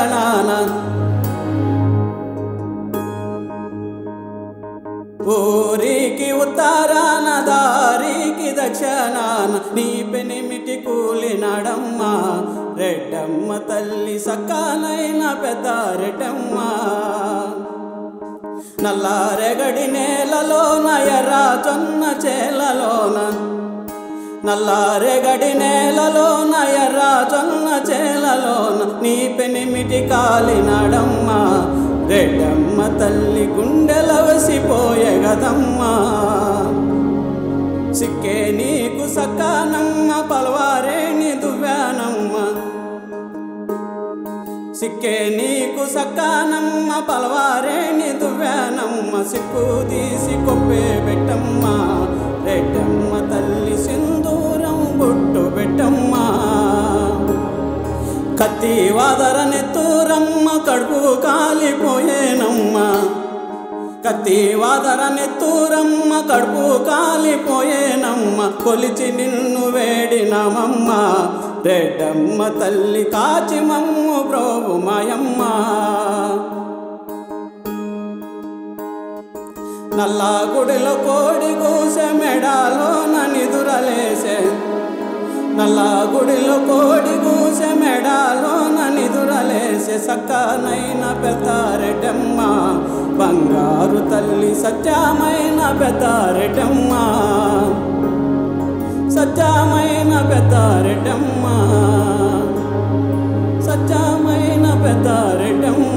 దక్షణాన ఊరికి ఉత్తరాన దారికి దక్షణాన నీ పెనిమిటి కూలినాడమ్మ రెడ్డమ్మ తల్లి సక్కనైన పెద్ద రెడ్డమ్మ నల్లారెగడి నేలలోన ఎర్ర జొన్న చేలలోన నల్లారెగడి నేలలోన ఎర్ర జొన్న చేలలోన నీ పెనిమిటి కాలినాడమ్మ రెడ్డమ్మ తల్లి గుండెల వసిపోయే గదమ్మా సిక్కే నీకు సక్కానమ్మ పలవారేని దువ్వానమ్మ సిక్కే నీకు సక్కానమ్మ పలవారేని దువ్వానమ్మ సిక్కు తీసి కొప్పే పెట్టమ్మ రెడ్డమ్మ తల్లి సింధూరం బొట్టు పెట్టమ్మా కత్తి వాదర నెత్తూరమ్మ కడుపు కాలిపోయేనమ్మ కత్తి వాదర నెత్తూరమ్మ కడుపు కాలిపోయేనమ్మ కొలిచి నిన్ను వేడినమమ్మ రెడ్డమ్మ తల్లి కాచి మమ్ము ప్రోగు మాయమ్మ నల్లా గుడిలో కోడి కూసె మెడాలోన నిదురలేసే నల్లా గుడిలో కోడి కూసె మెడాలోన నిదురలేసే సక్కనైన పెద్దారెటమ్మ బంగారు తల్లి సత్యమైన పెద్దారెటమ్మ సత్యమైన పెద్దారెటమ్మ సత్యమైన పెద్దారెటమ్మ